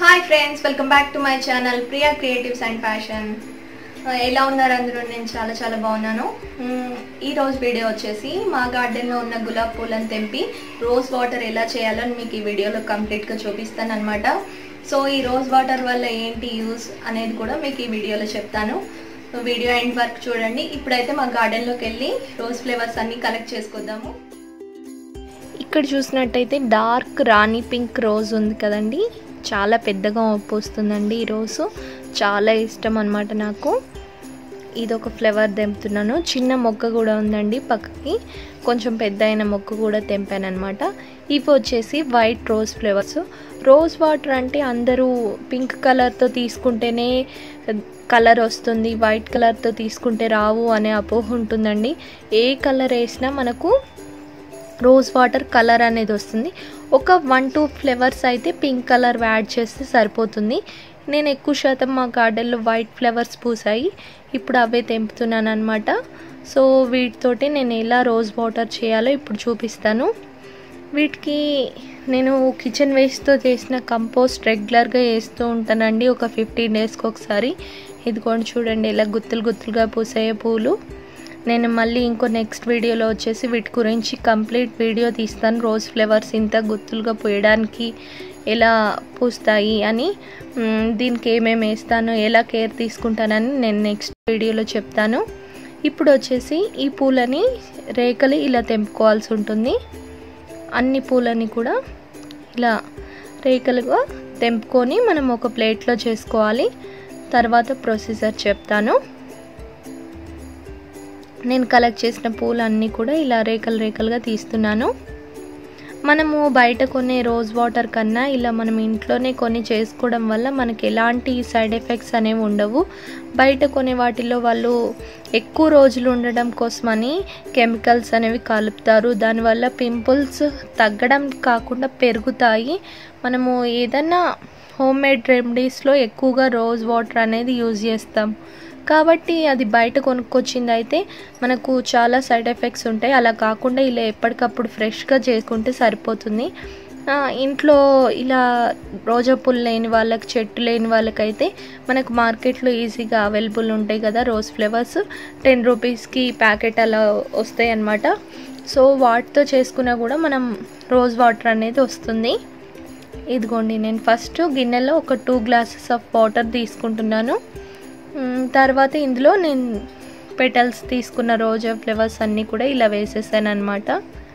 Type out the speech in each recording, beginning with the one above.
hi friends welcome back to my channel Priya creatives and fashion ఎలా ఉన్నారు అందరూ నేను చాలా చాలా బాగున్నాను మ్మ్, ఈ రోజు వీడియో వచ్చేసి మా గార్డెన్లో ఉన్న గులాబ్ పూలను తెంపి రోజ్ వాటర్ ఎలా చేయాలో మీకు ఈ వీడియోలో కంప్లీట్గా చూపిస్తాను అనమాట సో ఈ రోజ్ వాటర్ వల్ల ఏంటి యూస్ అనేది కూడా మీకు ఈ వీడియోలో చెప్తాను వీడియో ఎండ్ వరకు చూడండి ఇప్పుడైతే మా గార్డెన్లోకి వెళ్ళి రోజ్ ఫ్లేవర్స్ అన్నీ కలెక్ట్ చేసుకుందాము ఇక్కడ చూసినట్టయితే డార్క్ రాణి పింక్ రోజ్ ఉంది కదండి చాలా పెద్దగా పూస్తుందండి ఈ రోజు చాలా ఇష్టం అనమాట నాకు ఇది ఒక ఫ్లేవర్ తెంపుతున్నాను చిన్న మొక్క కూడా ఉందండి పక్కకి కొంచెం పెద్ద అయిన మొక్క కూడా తెంపాను అనమాట ఇవి వచ్చేసి white rose flavours rose water అంటే అందరూ పింక్ కలర్తో తీసుకుంటేనే కలర్ వస్తుంది వైట్ కలర్తో తీసుకుంటే రావు అనే అపోహ ఉంటుందండి ఏ కలర్ వేసినా మనకు రోజ్ వాటర్ కలర్ అనేది వస్తుంది ఒక వన్ టూ ఫ్లేవర్స్ అయితే పింక్ కలర్ యాడ్ చేస్తే సరిపోతుంది నేను ఎక్కువ శాతం మా గార్డెన్లో వైట్ ఫ్లేవర్స్ పూసాయి ఇప్పుడు అవే తెంపుతున్నాను అనమాట సో వీటితోటి నేను ఎలా రోజ్ వాటర్ చేయాలో ఇప్పుడు చూపిస్తాను వీటికి నేను కిచెన్ వేస్ట్తో చేసిన కంపోస్ట్ రెగ్యులర్గా వేస్తూ ఉంటానండి ఒక ఫిఫ్టీన్ డేస్కి ఒకసారి ఇదిగోండి చూడండి ఇలా గుత్తులు గుత్తులుగా పూసాయే పూలు నేను మళ్ళీ ఇంకో నెక్స్ట్ వీడియోలో వచ్చేసి వీటి గురించి కంప్లీట్ వీడియో తీస్తాను రోజ్ ఫ్లేవర్స్ ఇంత గుత్తులుగా పోయడానికి ఎలా పూస్తాయి అని మ్, దీనికి ఏమేమి వేస్తాను ఎలా కేర్ తీసుకుంటానని నేను నెక్స్ట్ వీడియోలో చెప్తాను ఇప్పుడు వచ్చేసి ఈ పూలని రేకలు ఇలా తెంపుకోవాల్సి ఉంటుంది అన్ని పూలని కూడా ఇలా రేకలుగా తెంపుకొని మనం ఒక ప్లేట్లో చేసుకోవాలి తర్వాత ప్రొసీజర్ చెప్తాను నేను కలెక్ట్ చేసిన పూలు అన్నీ కూడా ఇలా రేకలు రేకలుగా తీస్తున్నాను మనము బయట కొనే రోజ్ వాటర్ కన్నా ఇలా మనం ఇంట్లోనే కొని చేసుకోవడం వల్ల మనకి ఎలాంటి సైడ్ ఎఫెక్ట్స్ అనేవి ఉండవు బయట కొనే వాటిలో వాళ్ళు ఎక్కువ రోజులు ఉండడం కోసమని కెమికల్స్ అనేవి కలుపుతారు దానివల్ల పింపుల్స్ తగ్గడం కాకుండా పెరుగుతాయి మనము ఏదన్నా హోమ్ మేడ్ రెమెడీస్లో ఎక్కువగా రోజ్ వాటర్ అనేది యూజ్ చేస్తాం కాబట్టి అది బయట కొనుక్కొచ్చింది అయితే మనకు చాలా సైడ్ ఎఫెక్ట్స్ ఉంటాయి అలా కాకుండా ఇలా ఎప్పటికప్పుడు ఫ్రెష్గా చేసుకుంటే సరిపోతుంది ఆ, ఇంట్లో ఇలా రోజా పూలు లేని వాళ్ళకి చెట్టు లేని వాళ్ళకైతే మనకు మార్కెట్లో ఈజీగా అవైలబుల్ ఉంటాయి కదా రోజ్ ఫ్లేవర్స్ టెన్ రూపీస్కి ప్యాకెట్ అలా వస్తాయి అన్నమాట సో వాటితో చేసుకున్నా కూడా మనం రోజ్ వాటర్ అనేది వస్తుంది ఇదిగోండి నేను ఫస్ట్ గిన్నెలో ఒక టూ గ్లాసెస్ ఆఫ్ వాటర్ తీసుకుంటున్నాను మ్, తర్వాత ఇందులో నేను పెటల్స్ తీసుకున్న రోజా ఫ్లేవర్స్ అన్నీ కూడా ఇలా వేసేసాను అనమాట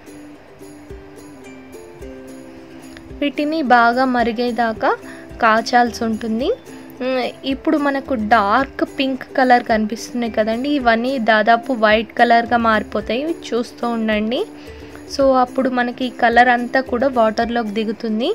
వీటిని బాగా మరిగేదాకా కాచాల్సి ఉంటుంది మ్, ఇప్పుడు మనకు డార్క్ పింక్ కలర్ కనిపిస్తున్నాయి కదండి ఇవన్నీ దాదాపు వైట్ కలర్గా మారిపోతాయి ఇవి చూస్తూ ఉండండి సో అప్పుడు మనకి ఈ కలర్ అంతా కూడా వాటర్లోకి దిగుతుంది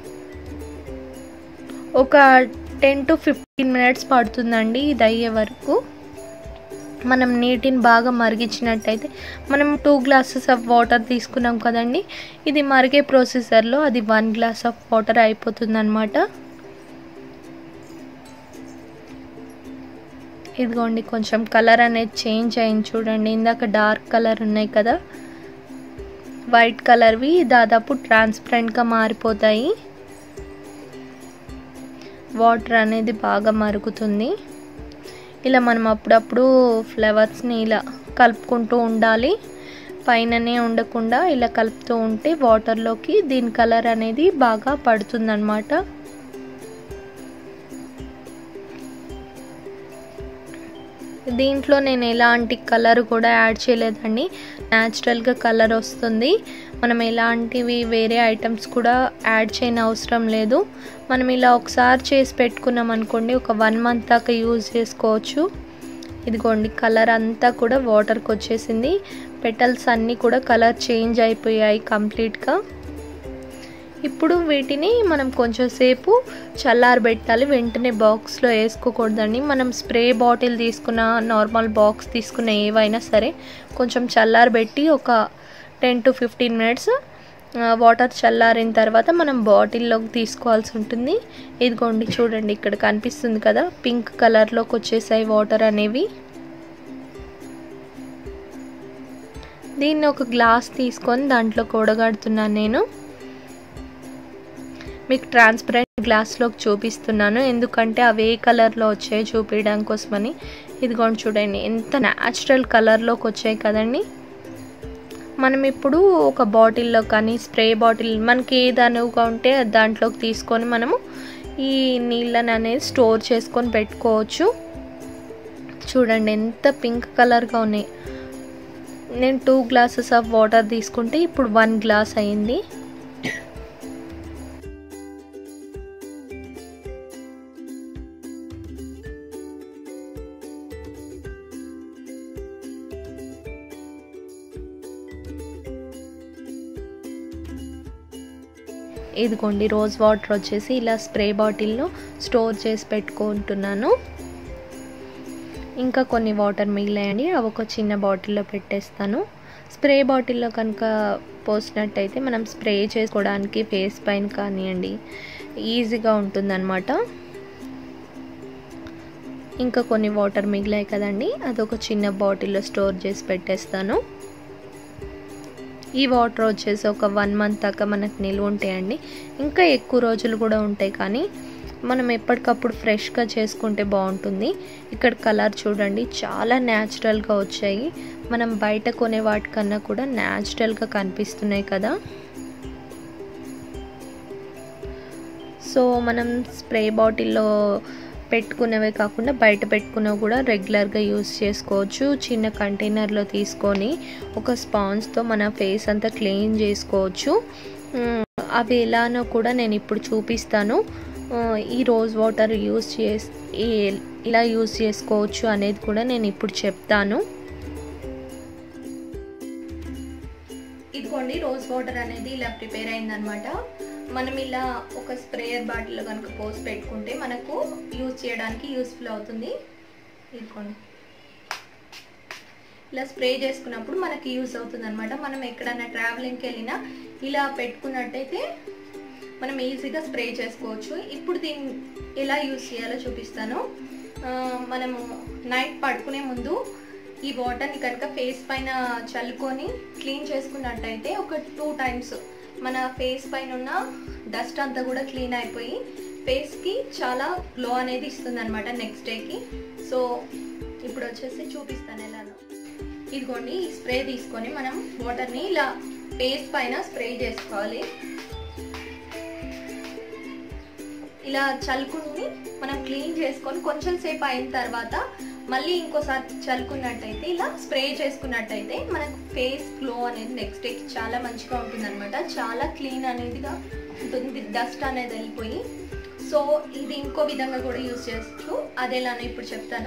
ఒక టెన్ టు ఫిఫ్టీన్ మినిట్స్ పడుతుందండి ఇది అయ్యే వరకు మనం నీటిని బాగా మరిగించినట్టయితే మనం టూ గ్లాసెస్ ఆఫ్ వాటర్ తీసుకున్నాం కదండి ఇది మరిగే ప్రొసీజర్లో అది వన్ గ్లాస్ ఆఫ్ వాటర్ అయిపోతుంది అనమాట ఇదిగోండి కొంచెం కలర్ అనేది చేంజ్ అయింది చూడండి ఇందాక డార్క్ కలర్ ఉన్నాయి కదా వైట్ కలర్వి దాదాపు ట్రాన్స్పరెంట్గా మారిపోతాయి వాటర్ అనేది బాగా మరుగుతుంది ఇలా మనం అప్పుడప్పుడు ఫ్లవర్స్ని ఇలా కలుపుకుంటూ ఉండాలి పైననే ఉండకుండా ఇలా కలుపుతూ ఉంటే వాటర్లోకి దీని కలర్ అనేది బాగా పడుతుందన్నమాట దీంట్లో నేను ఎలాంటి కలర్ కూడా యాడ్ చేయలేదండి న్యాచురల్గా కలర్ వస్తుంది మనం ఎలాంటివి వేరే ఐటమ్స్ కూడా యాడ్ చేయని అవసరం లేదు మనం ఇలా ఒకసారి చేసి పెట్టుకున్నాం అనుకోండి ఒక వన్ మంత్ దాకా యూజ్ చేసుకోవచ్చు ఇదిగోండి కలర్ అంతా కూడా వాటర్కి వచ్చేసింది పెటల్స్ అన్నీ కూడా కలర్ చేంజ్ అయిపోయాయి కంప్లీట్గా ఇప్పుడు వీటిని మనం కొంచెం సేపు చల్లారబెట్టాలి వెంటనే బాక్స్లో వేసుకోకూడదండి మనం స్ప్రే బాటిల్ తీసుకున్న నార్మల్ బాక్స్ తీసుకున్న ఏవైనా సరే కొంచెం చల్లారబెట్టి ఒక ten to fifteen minutes water చల్లారిన తర్వాత మనం బాటిల్లోకి తీసుకోవాల్సి ఉంటుంది ఇదిగోండి చూడండి ఇక్కడ కనిపిస్తుంది కదా పింక్ కలర్లోకి వచ్చేసాయి వాటర్ అనేవి దీన్ని ఒక గ్లాస్ తీసుకొని దాంట్లో కూడగడుతున్నాను నేను మీకు ట్రాన్స్పరెంట్ గ్లాస్లోకి చూపిస్తున్నాను ఎందుకంటే అవి ఏ కలర్లో వచ్చాయి చూపించడం కోసమని ఇదిగోండి చూడండి ఎంత న్యాచురల్ కలర్లోకి వచ్చాయి కదండి మనం ఇప్పుడు ఒక బాటిల్లో కానీ స్ప్రే బాటిల్ మనకి ఏది అనువుగా ఉంటే దాంట్లోకి తీసుకొని మనము ఈ నీళ్ళని అనేది స్టోర్ చేసుకొని పెట్టుకోవచ్చు చూడండి ఎంత పింక్ కలర్గా ఉన్నాయి నేను టూ గ్లాసెస్ ఆఫ్ వాటర్ తీసుకుంటే ఇప్పుడు వన్ గ్లాస్ అయింది ఇదిగోండి రోజ్ వాటర్ వచ్చేసి ఇలా స్ప్రే బాటిల్లో స్టోర్ చేసి పెట్టుకుంటున్నాను ఇంకా కొన్ని వాటర్ మిగిలాయండి అవి ఒక చిన్న బాటిల్లో పెట్టేస్తాను స్ప్రే బాటిల్లో కనుక పోసినట్టయితే మనం స్ప్రే చేసుకోవడానికి ఫేస్ పైన కానివ్వండి ఈజీగా ఉంటుందన్నమాట ఇంకా కొన్ని వాటర్ మిగిలాయి కదండి అదొక చిన్న బాటిల్లో స్టోర్ చేసి పెట్టేస్తాను ఈ వాటర్ వచ్చేసి ఒక వన్ మంత్ దాకా మనకు నిల్వ ఉంటాయండి ఇంకా ఎక్కువ రోజులు కూడా ఉంటాయి కానీ మనం ఎప్పటికప్పుడు ఫ్రెష్గా చేసుకుంటే బాగుంటుంది ఇక్కడ కలర్ చూడండి చాలా న్యాచురల్గా వచ్చాయి మనం బయట కొనే వాటికన్నా కూడా న్యాచురల్గా కనిపిస్తున్నాయి కదా సో మనం స్ప్రే బాటిల్లో పెట్టుకునేవే కాకుండా బయట పెట్టుకున్నవి కూడా రెగ్యులర్గా యూస్ చేసుకోవచ్చు చిన్న కంటైనర్లో తీసుకొని ఒక స్పాంజ్తో మన ఫేస్ అంతా క్లీన్ చేసుకోవచ్చు అవి ఎలానో కూడా నేను ఇప్పుడు చూపిస్తాను ఈ రోజ్ వాటర్ యూస్ చేసి ఇలా యూస్ చేసుకోవచ్చు అనేది కూడా నేను ఇప్పుడు చెప్తాను ఇదిగోండి రోజ్ వాటర్ అనేది ఇలా ప్రిపేర్ అయిందనమాట మనం ఇలా ఒక స్ప్రేయర్ బాటిల్ కనుక పోసి పెట్టుకుంటే మనకు యూజ్ చేయడానికి యూస్ఫుల్ అవుతుంది ఇదిగోండి ఇలా స్ప్రే చేసుకున్నప్పుడు మనకి యూస్ అవుతుంది అనమాట మనం ఎక్కడైనా ట్రావెలింగ్కి వెళ్ళినా ఇలా పెట్టుకున్నట్టయితే మనం ఈజీగా స్ప్రే చేసుకోవచ్చు ఇప్పుడు దీన్ని ఎలా యూస్ చేయాలో చూపిస్తాను మనము నైట్ పడుకునే ముందు ఈ వాటర్ని కనుక ఫేస్ పైన చల్లుకొని క్లీన్ చేసుకున్నట్టయితే ఒక టూ టైమ్స్ మన ఫేస్ పైన ఉన్న డస్ట్ అంతా కూడా క్లీన్ అయిపోయి ఫేస్కి చాలా గ్లో అనేది ఇస్తుంది అనమాట నెక్స్ట్ డేకి సో ఇప్పుడు వచ్చేసి చూపిస్తాను ఎలానో ఇదిగోండి ఈ స్ప్రే తీసుకొని మనం వాటర్ని ఇలా ఫేస్ పైన స్ప్రే చేసుకోవాలి ఇలా చల్లుకుని మనం క్లీన్ చేసుకొని కొంచెం సేపు అయిన తర్వాత మళ్ళీ ఇంకోసారి చల్లుకున్నట్టయితే ఇలా స్ప్రే చేసుకున్నట్టయితే మనకు ఫేస్ గ్లో అనేది నెక్స్ట్ డేకి చాలా మంచిగా ఉంటుంది అనమాట చాలా క్లీన్ అనేదిగా ఉంటుంది డస్ట్ అనేది వెళ్ళిపోయి సో ఇది ఇంకో విధంగా కూడా యూజ్ చేయొచ్చు అది ఎలానో ఇప్పుడు చెప్తాను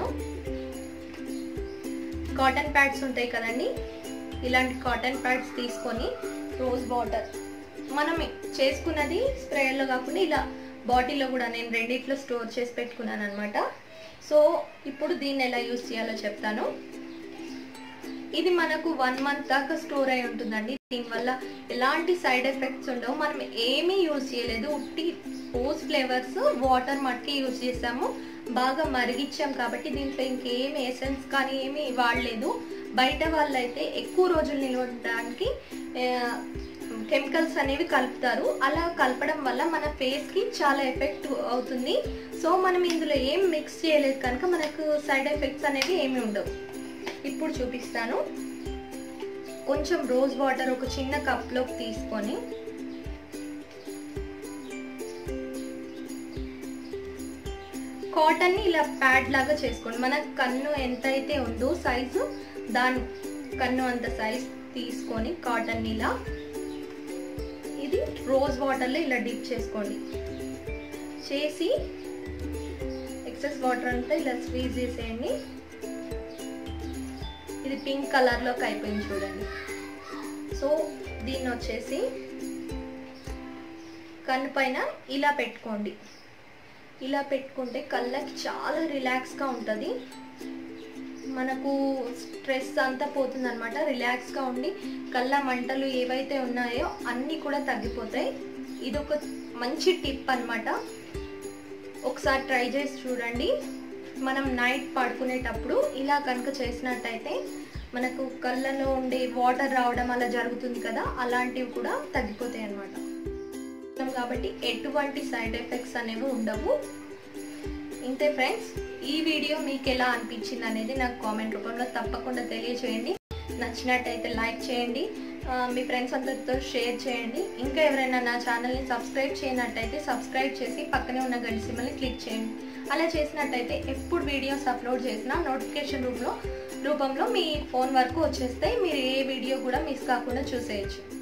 కాటన్ ప్యాడ్స్ ఉంటాయి కదండి ఇలాంటి కాటన్ ప్యాడ్స్ తీసుకొని రోజ్ వాటర్ మనం చేసుకున్నది స్ప్రేయర్లో కాకుండా ఇలా బాటిల్లో కూడా నేను రెండిట్లో స్టోర్ చేసి పెట్టుకున్నాను అనమాట సో ఇప్పుడు దీన్ని ఎలా యూస్ చేయాలో చెప్తాను ఇది మనకు వన్ మంత్ దాకా స్టోర్ అయి ఉంటుందండి దీనివల్ల ఎలాంటి సైడ్ ఎఫెక్ట్స్ ఉండవు మనం ఏమీ యూజ్ చేయలేదు ఉట్టి రోజ్ ఫ్లేవర్స్ వాటర్ మట్టికి యూజ్ చేసాము బాగా మరిగించాం కాబట్టి దీంట్లో ఇంకేమి ఎసెన్స్ కానీ ఏమీ వాడలేదు బయట వాళ్ళైతే ఎక్కువ రోజులు నిల్వ ఉండడానికి కెమికల్స్ అనేవి కలుపుతారు అలా కలపడం వల్ల మన ఫేస్కి చాలా ఎఫెక్ట్ అవుతుంది సో మనం ఇందులో ఏం మిక్స్ చేయలేదు కనుక మనకు సైడ్ ఎఫెక్ట్స్ అనేవి ఏమి ఉండవు ఇప్పుడు చూపిస్తాను కొంచెం రోజ్ వాటర్ ఒక చిన్న కప్లోకి తీసుకొని కాటన్ని ఇలా ప్యాడ్ లాగా చేసుకోండి మన కన్ను ఎంత అయితే ఉందో సైజు దాని కన్ను అంత సైజ్ తీసుకొని కాటన్ ఇలా ఇది రోజ్ వాటర్లో ఇలా డిప్ చేసుకోండి చేసి ఎక్సెస్ వాటర్ అంతా ఇలా స్క్వీజ్ చేసేయండి ఇది పింక్ కలర్లోకి అయిపోయింది చూడండి సో దీన్ని వచ్చేసి కన్ను పైన ఇలా పెట్టుకోండి ఇలా పెట్టుకుంటే కళ్ళకి చాలా రిలాక్స్గా ఉంటుంది మనకు స్ట్రెస్ అంతా పోతుంది అనమాట రిలాక్స్గా ఉండి కళ్ళ మంటలు ఏవైతే ఉన్నాయో అన్నీ కూడా తగ్గిపోతాయి ఇది ఒక మంచి టిప్ అనమాట ఒకసారి ట్రై చేసి చూడండి మనం నైట్ పడుకునేటప్పుడు ఇలా కనుక చేసినట్టయితే మనకు కళ్ళలో ఉండే వాటర్ రావడం అలా జరుగుతుంది కదా అలాంటివి కూడా తగ్గిపోతాయి అనమాట చేస్తున్నాం కాబట్టి ఎటువంటి సైడ్ ఎఫెక్ట్స్ అనేవి ఉండవు ఇంతే ఫ్రెండ్స్ ఈ వీడియో మీకు ఎలా అనిపించింది అనేది నాకు కామెంట్ రూపంలో తప్పకుండా తెలియచేయండి నచ్చినట్టయితే లైక్ చేయండి ఆ, మీ ఫ్రెండ్స్ అందరితో షేర్ చేయండి ఇంకా ఎవరైనా నా ఛానల్ని సబ్స్క్రైబ్ చేయనట్టయితే సబ్స్క్రైబ్ చేసి పక్కనే ఉన్న గంట సిమ్మల్ని క్లిక్ చేయండి అలా చేసినట్టయితే ఎప్పుడు వీడియోస్ అప్లోడ్ చేసినా నోటిఫికేషన్ రూపంలో రూపంలో మీ ఫోన్ వరకు వచ్చేస్తాయి మీరు ఏ వీడియో కూడా మిస్ కాకుండా చూసేయచ్చు